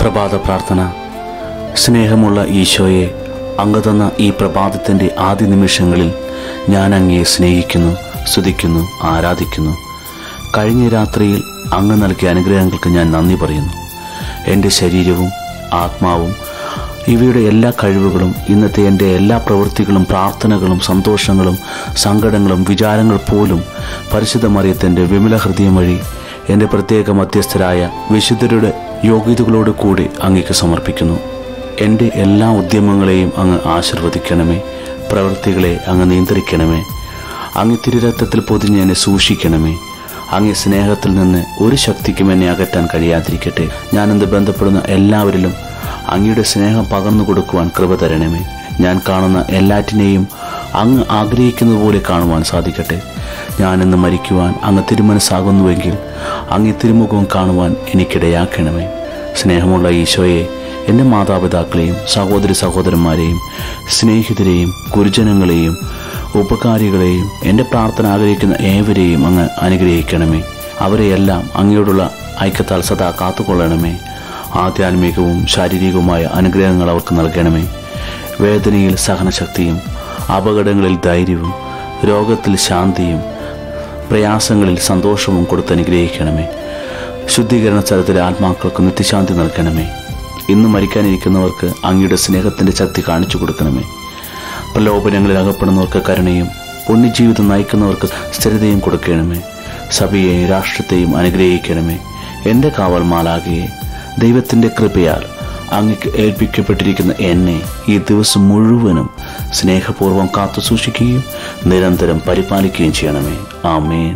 പ്രഭാത പ്രാർത്ഥന സ്നേഹമുള്ള ഈശോയെ അങ്ങ് തന്ന ഈ പ്രഭാതത്തിൻ്റെ ആദ്യ നിമിഷങ്ങളിൽ ഞാൻ അങ്ങയെ സ്നേഹിക്കുന്നു സ്തുതിക്കുന്നു ആരാധിക്കുന്നു കഴിഞ്ഞ രാത്രിയിൽ അങ്ങ് നൽകിയ അനുഗ്രഹങ്ങൾക്ക് ഞാൻ നന്ദി പറയുന്നു എൻ്റെ ശരീരവും ആത്മാവും ഇവയുടെ എല്ലാ കഴിവുകളും ഇന്നത്തെ എൻ്റെ എല്ലാ പ്രവൃത്തികളും പ്രാർത്ഥനകളും സന്തോഷങ്ങളും സങ്കടങ്ങളും വിചാരങ്ങൾ പോലും പരിശുദ്ധ മറിയത്തിൻ്റെ വിമല ഹൃദയം വഴി എൻ്റെ പ്രത്യേക മധ്യസ്ഥരായ വിശുദ്ധരുടെ യോഗ്യതകളോട് കൂടി അങ്ങേക്ക് സമർപ്പിക്കുന്നു എൻ്റെ എല്ലാ ഉദ്യമങ്ങളെയും അങ്ങ് ആശീർവദിക്കണമേ പ്രവൃത്തികളെ അങ്ങ് നിയന്ത്രിക്കണമേ അങ്ങ് തിരുരക്തത്തിൽ പൊതിഞ്ഞ് എന്നെ സൂക്ഷിക്കണമേ അങ്ങേ സ്നേഹത്തിൽ നിന്ന് ഒരു ശക്തിക്കും എന്നെ അകറ്റാൻ കഴിയാതിരിക്കട്ടെ ഞാനെന്ത് ബന്ധപ്പെടുന്ന എല്ലാവരിലും അങ്ങയുടെ സ്നേഹം പകർന്നു കൊടുക്കുവാൻ കൃപ തരണമേ ഞാൻ കാണുന്ന എല്ലാറ്റിനെയും അങ്ങ് ആഗ്രഹിക്കുന്നത് പോലെ കാണുവാൻ സാധിക്കട്ടെ ഞാനിന്ന് മരിക്കുവാൻ അങ്ങ് തിരുമനസ്സാകുന്നുവെങ്കിൽ അങ്ങേ തിരുമുഖവും കാണുവാൻ എനിക്കിടയാക്കണമേ സ്നേഹമുള്ള ഈശോയെ എൻ്റെ മാതാപിതാക്കളെയും സഹോദരി സഹോദരന്മാരെയും സ്നേഹിതരെയും ഗുരുജനങ്ങളെയും ഉപകാരികളെയും എൻ്റെ പ്രാർത്ഥന ആഗ്രഹിക്കുന്ന ഏവരെയും അങ്ങ് അനുഗ്രഹിക്കണമേ അവരെയെല്ലാം അങ്ങയോടുള്ള ഐക്യത്താൽ സദാ കാത്തുകൊള്ളണമേ ആധ്യാത്മികവും ശാരീരികവുമായ അനുഗ്രഹങ്ങൾ അവർക്ക് നൽകണമേ വേദനയിൽ സഹനശക്തിയും അപകടങ്ങളിൽ ധൈര്യവും രോഗത്തിൽ ശാന്തിയും പ്രയാസങ്ങളിൽ സന്തോഷവും കൊടുത്ത് അനുഗ്രഹിക്കണമേ ശുദ്ധീകരണ സ്ഥലത്തിലെ ആത്മാക്കൾക്ക് നിത്യശാന്തി നൽകണമേ ഇന്ന് മരിക്കാനിരിക്കുന്നവർക്ക് അങ്ങയുടെ സ്നേഹത്തിൻ്റെ ശക്തി കാണിച്ചു കൊടുക്കണമേ പ്രലോഭനങ്ങളിൽ അകപ്പെടുന്നവർക്ക് കരുണയും പുണ്യജീവിതം നയിക്കുന്നവർക്ക് സ്ഥിരതയും കൊടുക്കണമേ സഭയെയും രാഷ്ട്രത്തെയും അനുഗ്രഹിക്കണമേ എൻ്റെ കാവൽ മാലാകയെ ദൈവത്തിൻ്റെ കൃപയാൽ അങ്ങക്ക് ഏൽപ്പിക്കപ്പെട്ടിരിക്കുന്ന എന്നെ ഈ ദിവസം മുഴുവനും സ്നേഹപൂർവ്വം കാത്തു സൂക്ഷിക്കുകയും നിരന്തരം പരിപാലിക്കുകയും ചെയ്യണമേ ആമേൻ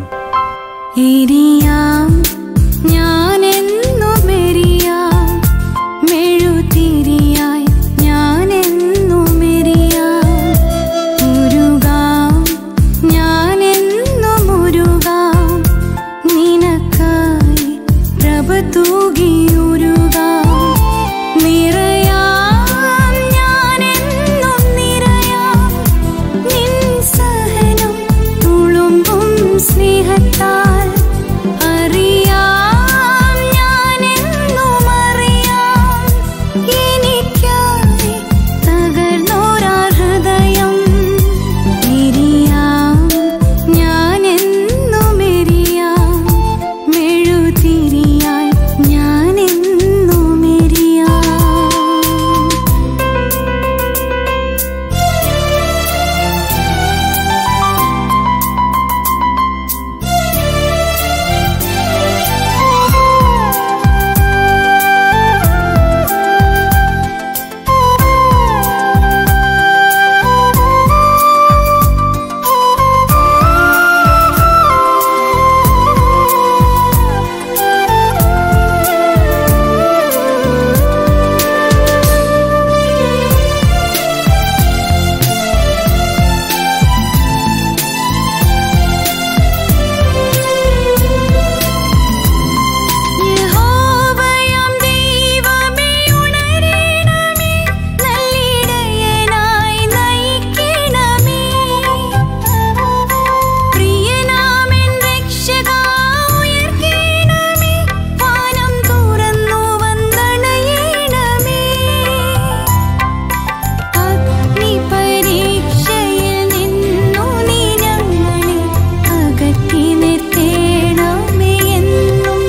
എരിയാം ഞാനെന്നും എരിയാം മെഴുതിരിയായി ഞാനെന്നും എരിയാം ഉരുകാം ഞാനെന്നും ഉരുകാം നിനക്കായി പ്രഭ തൂകി ഉരുകാം നിറയാം ഞാനെന്നും നിറയാം നിൻ സഹനം തുളുമ്പും സ്നേഹത്താൽ അറിയാം ഞാനെന്നും അറിയാം എനിക്കായി തകർന്നോരാ ഹൃദയം എരിയാം ഞാനെന്നും എരിയാം മെഴുതിരിയായി ഞാനെന്നും എരിയാം യഹോവയാം ദൈവമേ ഉണരണമേ നല്ലിടയനായി നയിക്കണമേ പ്രിയനാമെൻ രക്ഷകാ ഉയർക്കണമേ വാനം തുറന്നു വന്നണയണമേ അഗ്നി പരീക്ഷയിൽ നിന്നു നീ ഞങ്ങളെ അകറ്റി നിർത്തേണമേ എന്നും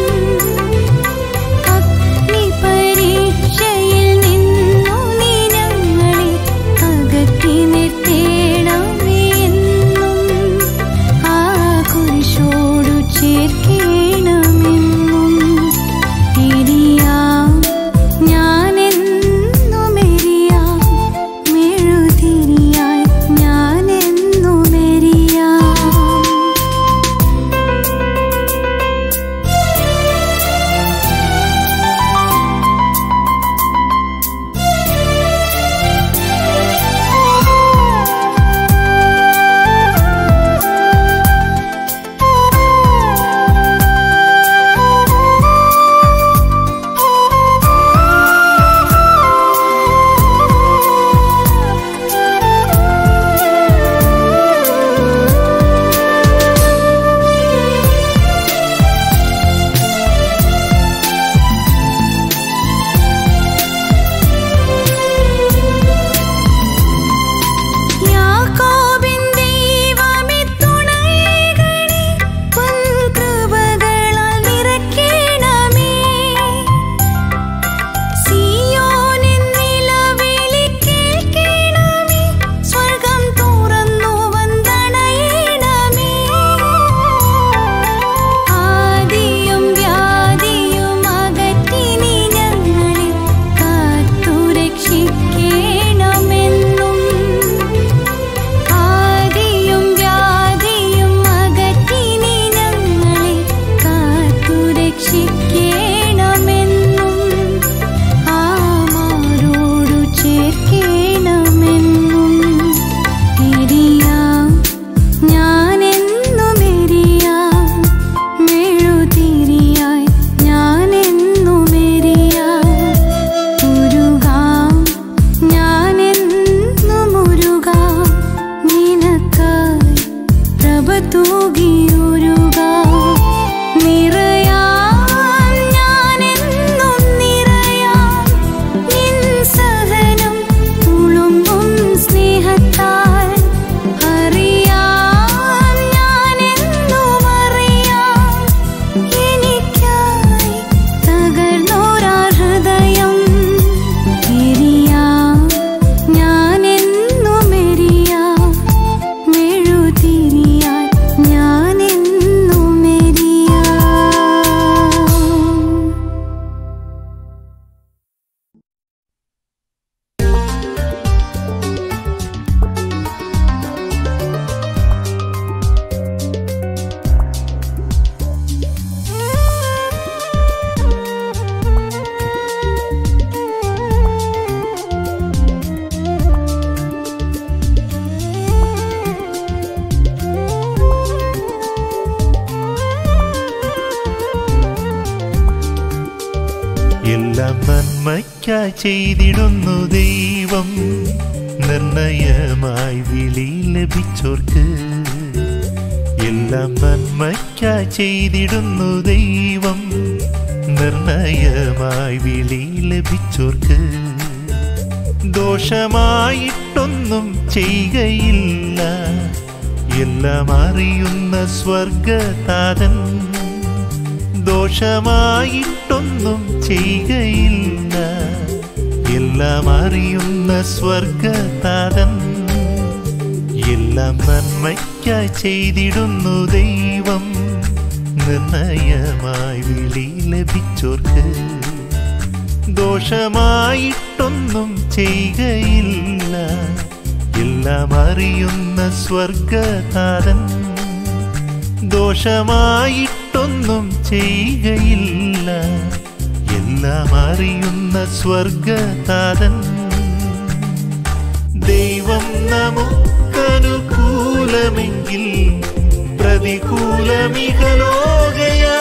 അഗ്നി പരീക്ഷയിൽ നിന്നു നീ ഞങ്ങളെ അകറ്റി നിർത്തേണമേ എന്നും ആ കുരിശോടു ചേർക്കേണമെന്നും എരിയാം ഞാനെന്നും എരിയാം മെഴുതിരിയായി ഞാനെന്നും എരിയാം എല്ലാം നന്മയ്ക്കായി ചെയ്തിടുന്നു ദൈവം നിർണയമായി വിളി ലഭിച്ചോർക്ക് എല്ലാം നന്മയ്ക്കായി ചെയ്തിടുന്നു ദൈവം നിർണയമായി വിളി ലഭിച്ചോർക്ക് ദോഷമായിട്ടൊന്നും ചെയ്യുകയില്ല എല്ലാം അറിയുന്ന സ്വർഗതാതൻ ദോഷമായിട്ടൊന്നും ചെയ്യുകയില്ല എല്ലാം അറിയുന്ന സ്വർഗതാതൻ എല്ലാം നന്മയ്ക്കായി ചെയ്തിടുന്നു ദൈവം നിർണയമായി വിളി ലഭിച്ചോർക്ക് ദോഷമായിട്ടൊന്നും ചെയ്യുകയില്ല എല്ലാം അറിയുന്ന സ്വർഗതാരൻ ദോഷമായിട്ടൊന്നും ചെയ്യുകയില്ല എല്ലാം അറിയുന്ന സ്വർഗതാരൻ ദൈവം നമുക്കനുകൂലമെങ്കിൽ പ്രതികൂലമികലോകയാ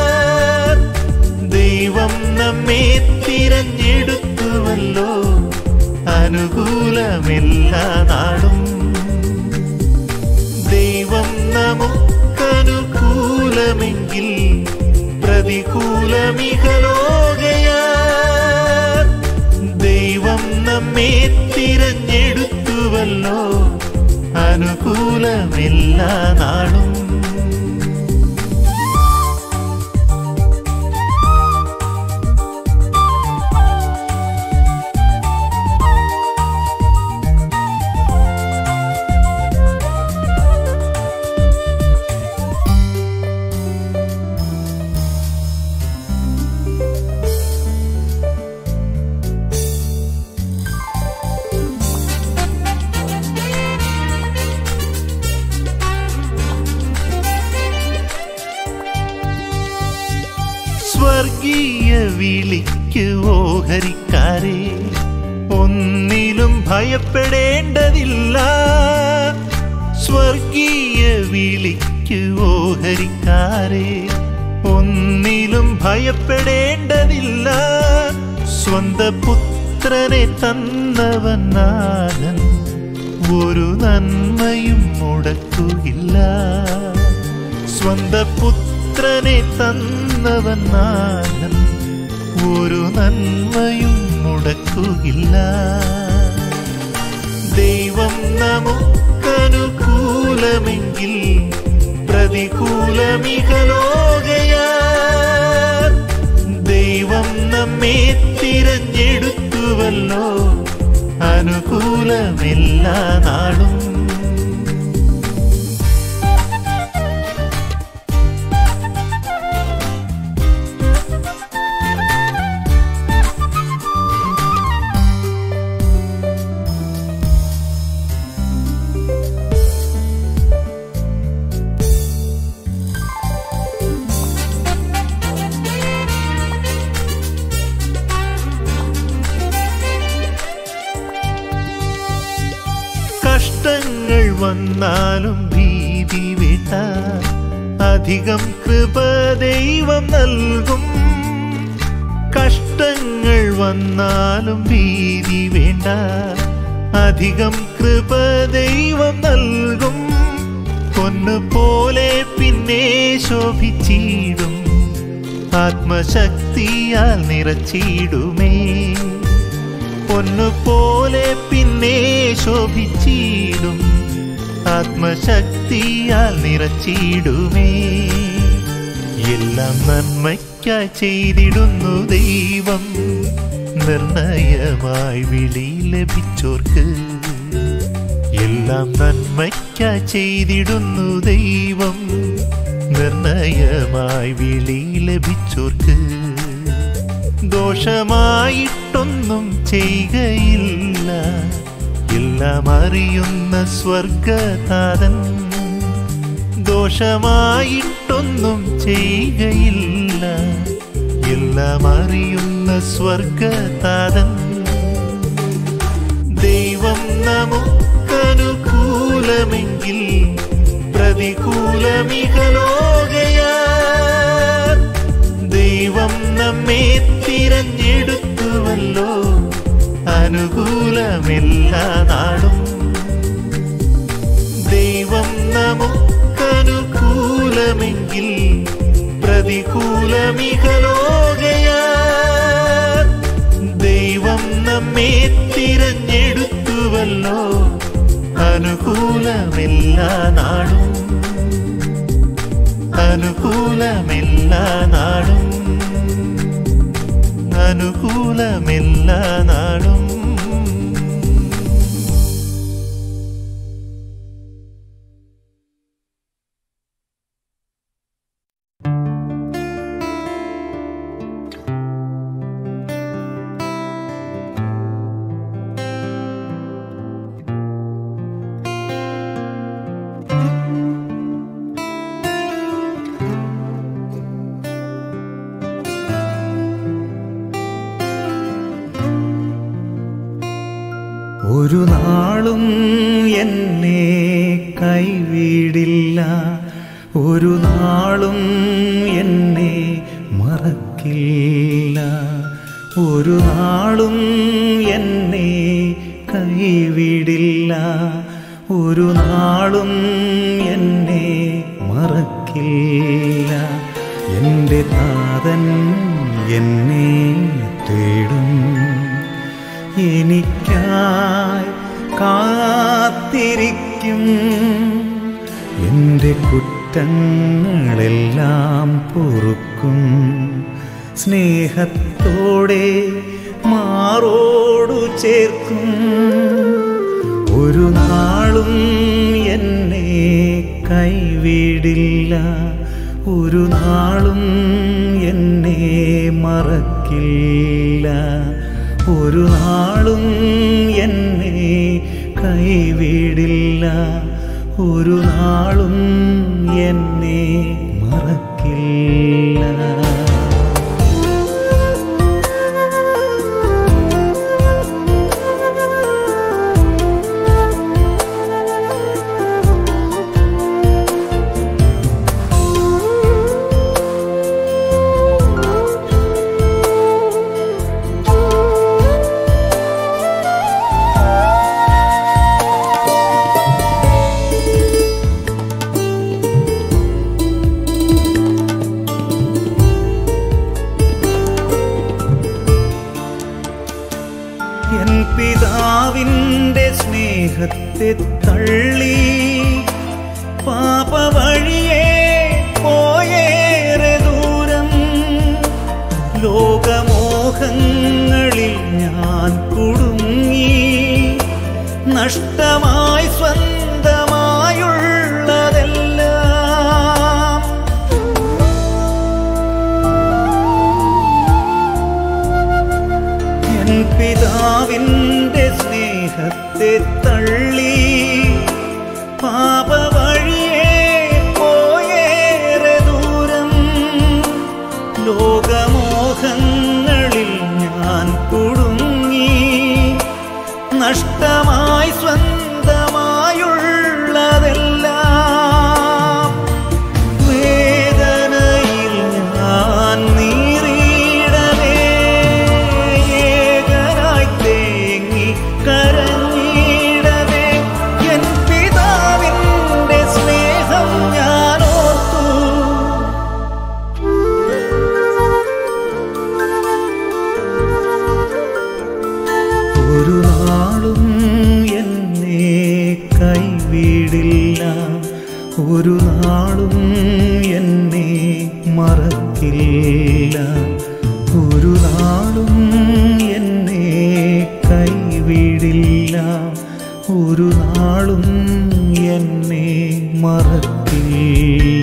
ദൈവം നമ്മെ തിരഞ്ഞെടുത്തുവല്ലോ അനുകൂലമെല്ലാ നാടും ദൈവം നമുക്കനുകൂലമെങ്കിൽ പ്രതികൂലമികലോകയാ ദൈവം നമ്മെ തിരഞ്ഞെടുത്തുവല്ലോ അനുകൂലമെല്ലാ നാടും സ്വർഗീയ വിളിക്ക് ഓഹരിക്കാരെ ഒന്നിലും ഭയപ്പെടേണ്ടതില്ല സ്വർഗീയ വിളിക്ക് ഓഹരിക്കാരെ ഒന്നിലും ഭയപ്പെടേണ്ടതില്ല സ്വന്ത പുത്രനെ തന്നവൻ നാഥൻ ഒരു നന്മയും മുടക്കുകയില്ല സ്വന്ത പുത്രനെ തന്നവൻ നാഥൻ ഒരു നന്മയും മുടക്കുകയില്ല ദൈവം നമുക്കനുകൂലമെങ്കിൽ പ്രതികൂലമികലോകയാ ദൈവം നമ്മെ തിരഞ്ഞെടുത്തുവല്ലോ അനുകൂലമെല്ലാ നാടും കഷ്ടങ്ങൾ വന്നാലും ഭീതി വേണ്ട അധികം കൃപ ദൈവം നൽകും കഷ്ടങ്ങൾ വന്നാലും ഭീതി വേണ്ട അധികം കൃപ ദൈവം നൽകും പൊന്നു പോലെ പിന്നെ ശോഭിച്ചിടും ആത്മശക്തിയാൽ നിറച്ചിടുമേ പൊന്നുപോലെ പിന്നെ ശോഭിച്ചിടും ആത്മശക്തിയാൽ നിറച്ചിടുമേ എല്ലാം നന്മയ്ക്കായി ചെയ്തിടുന്നു ദൈവം നിർണയമായി വിളി ലഭിച്ചോർക്ക് എല്ലാം നന്മയ്ക്കായി ചെയ്തിടുന്നു ദൈവം നിർണയമായി വിളി ലഭിച്ചോർക്ക് ദോഷമായിട്ടൊന്നും ചെയ്യുകയില്ല എല്ലാം അറിയുന്ന സ്വർഗതാതൻ ദോഷമായിട്ടൊന്നും ചെയ്യുകയില്ല എല്ലാം അറിയുന്ന സ്വർഗതാതൻ ദൈവം നമുക്കനുകൂലമെങ്കിൽ പ്രതികൂലമികലോകയാ ദൈവം നമ്മെ തിരഞ്ഞെടുത്തു എടുത്തുവല്ലോ അനുകൂലമെല്ലാ നാടും ദൈവം നമുക്കനുകൂലമെങ്കിൽ പ്രതികൂലമികലോകയാ ദൈവം നമ്മെ തിരഞ്ഞെടുത്തുവല്ലോ അനുകൂലമെല്ലാ നാടും അനുകൂലമെല്ലാ നാടും അനുകൂലമെല്ലാ നാടും ഒരു നാളും എന്നെ കൈവിടില്ല ഒരു നാളും എന്നെ മറക്കില്ല ഒരു നാളും എന്നെ കൈവിടില്ല ഒരു നാളും എന്നെ മറക്കില്ല എൻ്റെ താതൻ എന്നെ തേടും എനിക്കായി കാത്തിരിക്കും എൻ്റെ കുറ്റങ്ങളെല്ലാം പൊറുക്കും സ്നേഹത്തോടെ മാറോടു ചേർക്കും ഒരു നാളും എന്നെ കൈവിടില്ല ഒരു നാളും എന്നെ മറക്കില്ല ഒരു നാളും എന്നെ കൈവിടില്ല ഒരു നാളും എന്നെ മറക്കില്ല എൻ പിതാവിൻ്റെ സ്നേഹത്തെ തള്ളി പാപവഴിയെ പോയേറെ ദൂരം ലോകമോഹങ്ങളിൽ ഞാൻ കുടുങ്ങി നഷ്ടമായി സ്വന്തമായുള്ളതെല്ലാം എൻ പിതാവിൻ്റെ സ്നേഹത്തെ തള്ളി പാപവഴിയെ പോയേറെ ദൂരം ലോകമോഹങ്ങളിൽ ഞാൻ കുടുങ്ങി നഷ്ടമായി സ്വന്തമായുള്ളതെല്ലാം വേദനയിൽ ഞാൻ നീറിയിടവേ ഏകനായി തേങ്ങി കരഞ്ഞിടവേ എൻ പിതാവിൻ്റെ സ്നേഹം ഞാൻ ഓർത്തു ഒരു നാളും എന്നെ കൈവിടില്ല ഒരു നാളും എന്നെ മറക്കില്ല ഒരു നാളും എന്നെ കൈവിടില്ല ഒരു നാളും എന്നെ മറക്കില്ല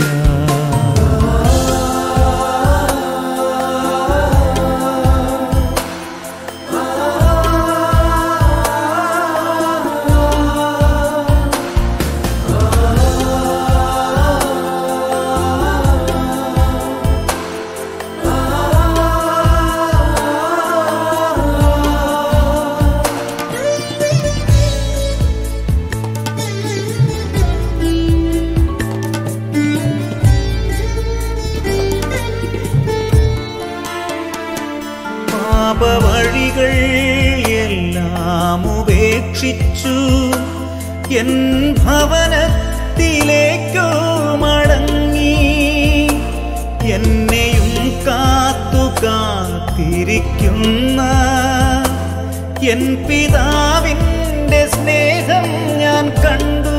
പാപവഴികൾ എല്ലാം ഉപേക്ഷിച്ചു എൻ ഭവനത്തിലേക്കോ മടങ്ങി എന്നെയും കാത്തു കാത്തിരിക്കുന്ന എൻ പിതാവിൻ്റെ സ്നേഹം ഞാൻ കണ്ടു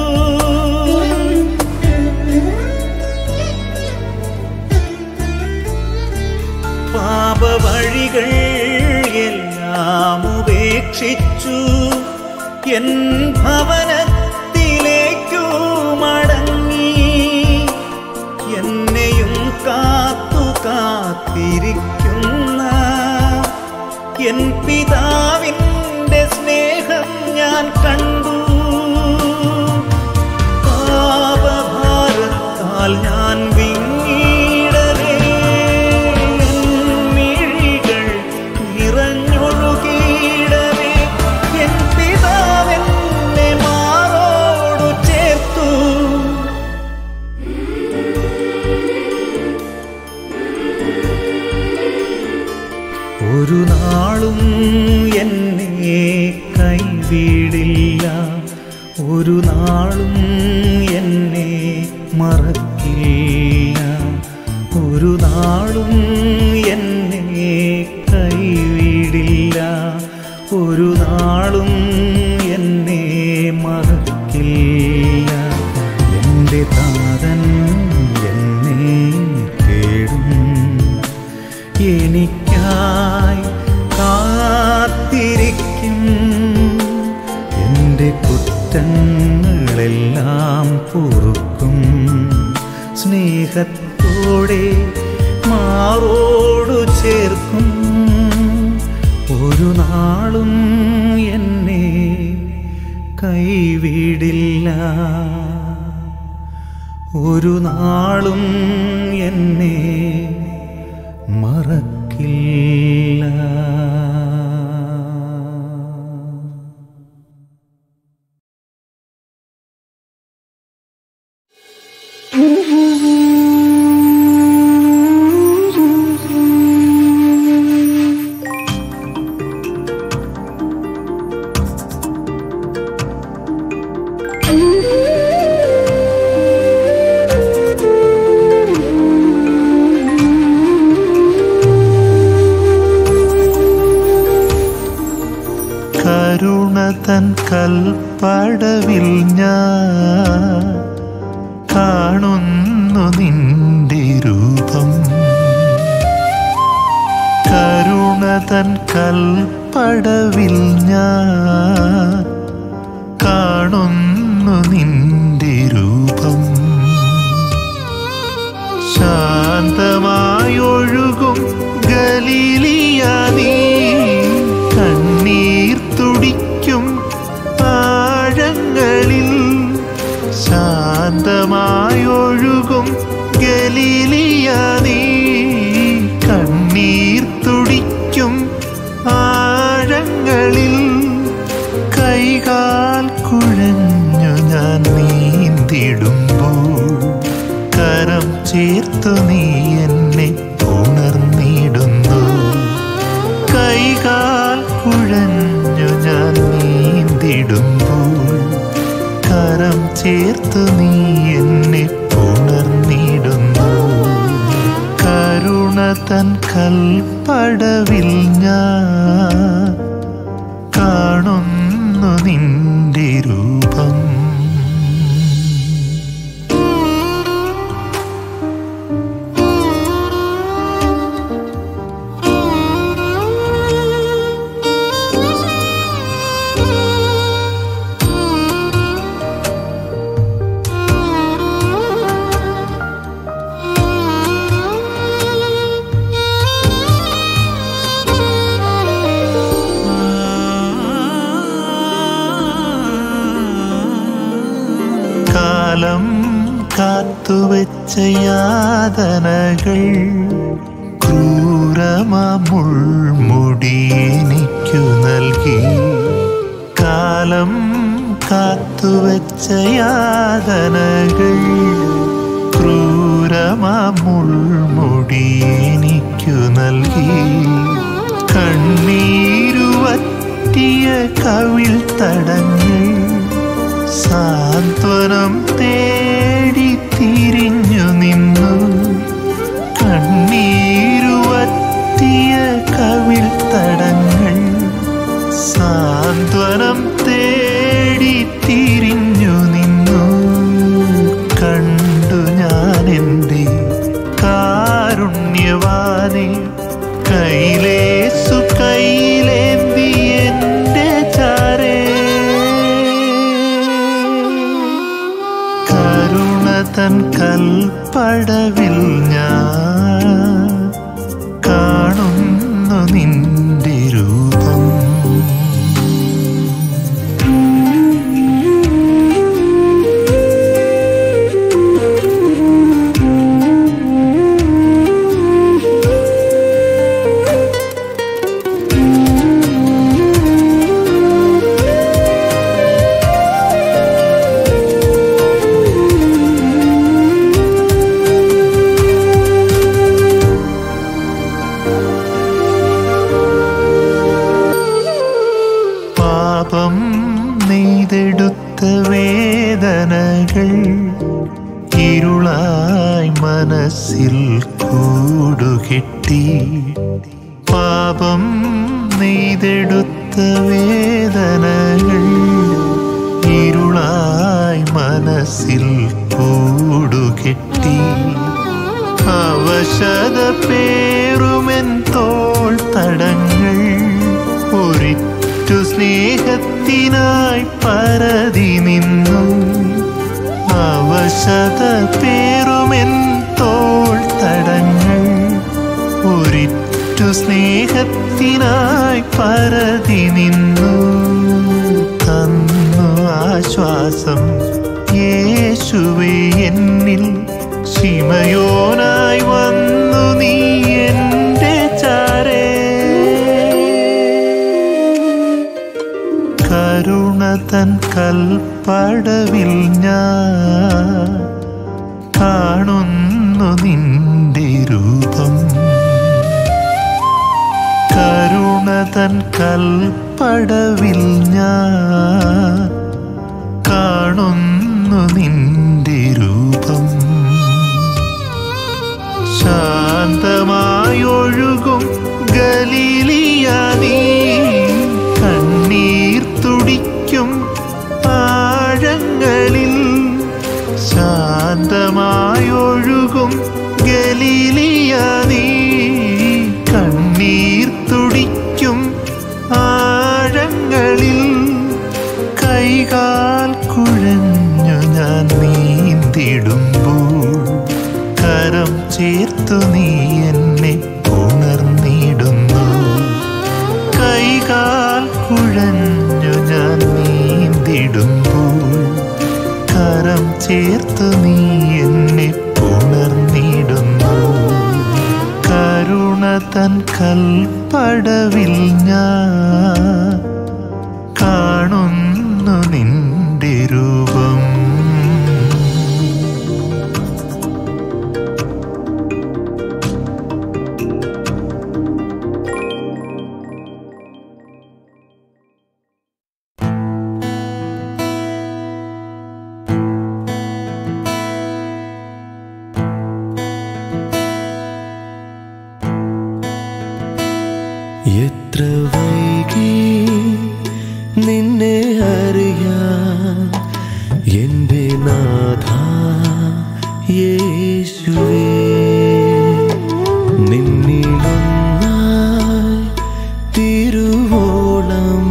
പാപവഴികൾ എല്ലാം ഉപേക്ഷിച്ചു എൻ ഭവനത്തിലേക്കു മടങ്ങി എന്നെയും കാത്തു കാത്തിരിക്കുന്ന എൻ പിതാവിൻ്റെ സ്നേഹം ഞാൻ കണ്ടു പാപഭാരത്താൽ ഞാൻ വിങ്ങീടവേ എൻ മിഴികൾ നിറഞ്ഞൊഴുകിയിടവേ എൻ പിതാവെന്നെ മാറോടു ചേർത്തു ഒരു നാളും എന്നെ കൈവിടില്ല ഒരു നാളും എന്നെ മറക്കില്ല ഒരു നാളും എന്നെ കൈവിടില്ല ഒരു നാളും എന്നെ മറക്കില്ല എൻ്റെ താതൻ എന്നെ തേടും എനിക്കായി കാത്തിരിക്കും എൻ്റെ കുറ്റങ്ങളെല്ലാം പൊറുക്കും സ്നേഹത്തോടെ മാറോടു ചേർക്കും ഒരു നാളും എന്നെ കൈവിടില്ല ഒരു നാളും എന്നെ മറക്കില്ല കരുണ തൻ കൽപ്പടവിൽ ഞാൻ കാണുന്നു നിന്റെ രൂപം കരുണ തൻ കൽപ്പടവിൽ ഞാൻ കാണുന്നു നിന്റെ രൂപം ശാന്തമായൊഴുകും ഗലീലിയ നീ കണ്ണീർ തുടിക്കും ആഴങ്ങളിൽ ശാന്തമായൊഴുകും ഗലീലിയ നീ കണ്ണീർ തുടിക്കും ആഴങ്ങളിൽ കൈകാൽ കുഴഞ്ഞു ഞാൻ നീന്തിടുമ്പോൾ കരം ചേർത്തു നീ എന്നെ ഉണർന്നിടുന്നു കൈകാൽ കുഴഞ്ഞു ഞാൻ നീന്തിടുമ്പോൾ കരം ചേർത്തു നീ എന്നെ ഉണർന്നിടുന്നു കരുണ തൻ കൽപ്പടവിൽ ഞാൻ കാണുന്നു നിന്റെ രൂപം കാലം കാത്തുവെച്ച യാതനകൾ ക്രൂരമുൾമുടി എനിക്കു നൽകി കാലം കാത്തുവെച്ച യാതനകൾ ക്രൂരമുൾമുടി എനിക്കു നൽകി കണ്ണീരുവറ്റിയ കവിൾ തടങ്ങൾ സാന്ത്വനം തേടി തിരിഞ്ഞു നിന്നു കണ്ണീരുവറ്റിയ കവിൾ തടങ്ങൾ സാന്ത്വനം തേടി തിരിഞ്ഞു നിന്നു കണ്ടു ഞാൻ എൻ്റെ കാരുണ്യവാനെ കൈലേസു കൈലേന്തി എൻ്റെ ചാരേ കരുണ തൻ കൽപ്പടവിൽ ഞാൻ കാണുന്നു നിന്റെ രൂപം പാപം നെയ്തെടുത്ത വേദനകൾ ഇരുളായി മനസ്സിൽ കൂടുകെട്ടി പാപം നെയ്തെടുത്ത വേദനകൾ ഇരുളായി മനസ്സിൽ കൂടുകെട്ടി അവശത പേറുമെൻ തോൾ തടങ്ങൾ ഒരിറ്റു സ്നേഹത്തിനായി പരതി നിന്നു അവശത പേറുമെൻ തോൾ തടങ്ങൾ ഒരിറ്റു സ്നേഹത്തിനായി പരതി നിന്നു തന്നു ആശ്വാസം യേശുവേ എന്നിൽ ശിമയോനായി വന്നു നീ എൻ്റെ ചാരേ കരുണ തൻ കൽപ്പടവിൽ ഞാൻ കാണുന്നു നിന്റെ രൂപം കരുണ തൻ കൽപ്പടവിൽ ഞാൻ കാണുന്നു നിന്റെ രൂപം ശാന്തമായൊഴുകും ഗലീലിയ നീ കണ്ണീർ തുടിക്കും ആഴങ്ങളിൽ ശാന്തമായൊഴുകും ഗലീലിയ നീ കണ്ണീർ തുടിക്കും ആഴങ്ങളിൽ കൈകാൽ കുഴഞ്ഞു ഞാൻ നീന്തിടുമ്പോൾ കരം ചേർത്തു നീ എന്നെ ഉണർന്നിടുന്നു കൈകാൽ കുഴഞ്ഞു ഞാൻ നീന്തിടുമ്പോൾ കരം ചേർത്തു നീ എന്നെ ഉണർന്നിടുന്നു കരുണ തൻ കൽപ്പടവിൽ ഞാൻ കാണുന്നു നിന്റെ രൂപം എത്ര വൈകി നിന്നെ അറിയാൻ എൻ്റെ നാഥ യേശുവേ നിന്നിലൊന്നായി തിരുവോളം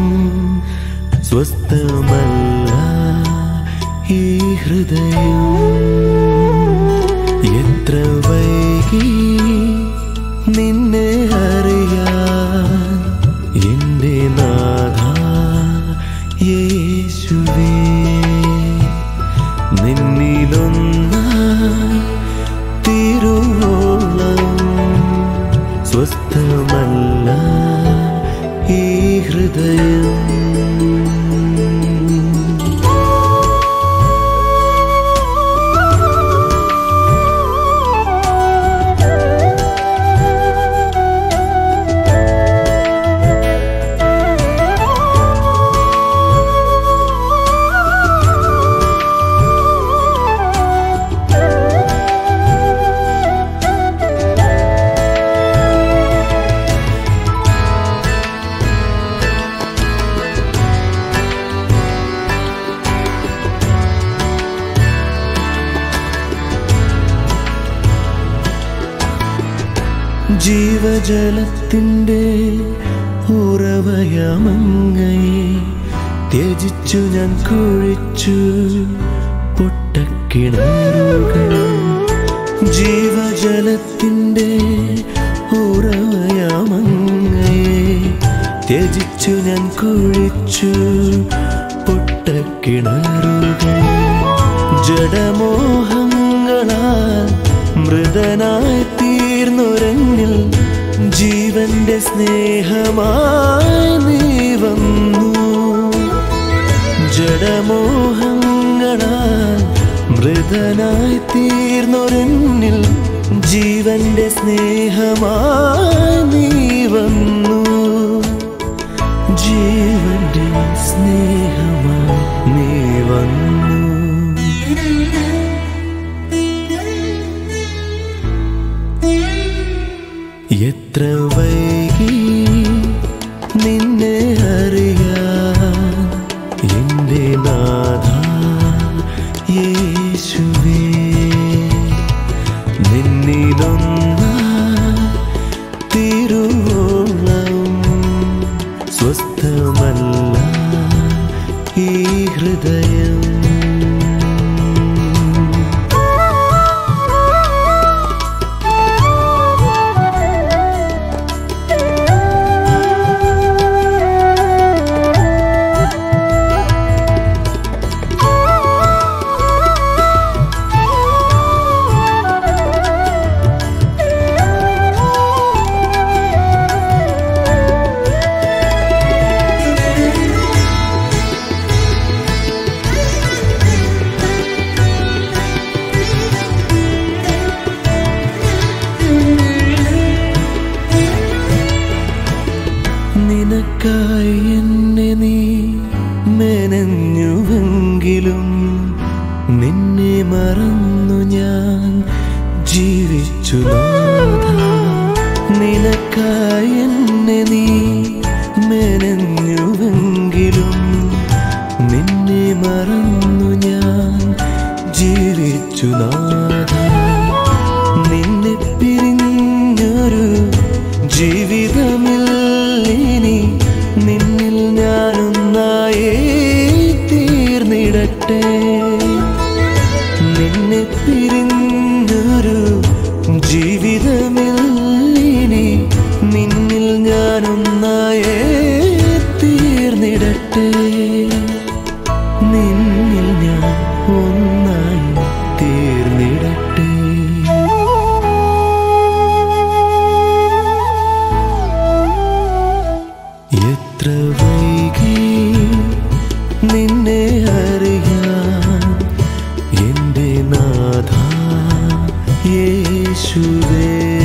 സ്വസ്ഥമല്ല ഈ ഹൃദയം എത്ര വൈകി നിന്നെ അറിയാൻ എൻ്റെ നാഥ യേശുവേ നിന്നിലൊന്നായി തിരുവോളം സ്വസ്ഥമല്ല ഈ ഹൃദയം ജീവജലത്തിൻ്റെ ഉറവയമങ്ങയെ ത്യജിച്ചു ഞാൻ കുഴിച്ചു പൊട്ടക്കിണറുകൾ ജീവജലത്തിൻ്റെ ഉറവയമങ്ങയെ ത്യജിച്ചു ഞാൻ കുഴിച്ചു പൊട്ടക്കിണറുകൾ ജഡമോഹങ്ങളാൽ മൃതനായി തീർന്നൊരങ്ങിൽ ജീവന്റെ സ്നേഹമായി നീ വന്നു ജഡമോഹങ്ങളാൽ മൃതനായി തീർന്നൊരെന്നിൽ ജീവന്റെ സ്നേഹമായി നീ വന്നു ജീവന്റെ സ്നേഹമായി നീ വന്നു എത്ര വൈകി നിന്നെ അറിയാൻ എൻ്റെ നാഥ യേശുവേ നിന്നിലൊന്ന തിരുവോളം സ്വസ്ഥമല്ല ഈ ഹൃദയം നിനക്കായി എന്നെ നീ മെനഞ്ഞുവെങ്കിലും നിന്നെ മറന്നു ഞാൻ ജീവിച്ചു നാഥ നിനക്കായി എന്നെ നീ മെനഞ്ഞുവെങ്കിലും നിന്നെ മറന്നു ഞാൻ ജീവിച്ചു നാഥ നിന്നെ പിരിഞ്ഞൊരു ജീവിതമില്ലിനി നിന്നിൽ ഞാനൊന്നായേ തീർന്നിടട്ടെ നിന്നെ പിരിഞ്ഞൊരു ജീവിതമില്ലിനി നിന്നിൽ ഞാനൊന്നായേ തീർന്നിടട്ടെ നിന്നിൽ ഞാൻ ഒന്നായി തീർന്നിടട്ടെ എത്ര വൈകി നിന്നെ അറിയാൻ എൻ്റെ നാഥ യേശുവേ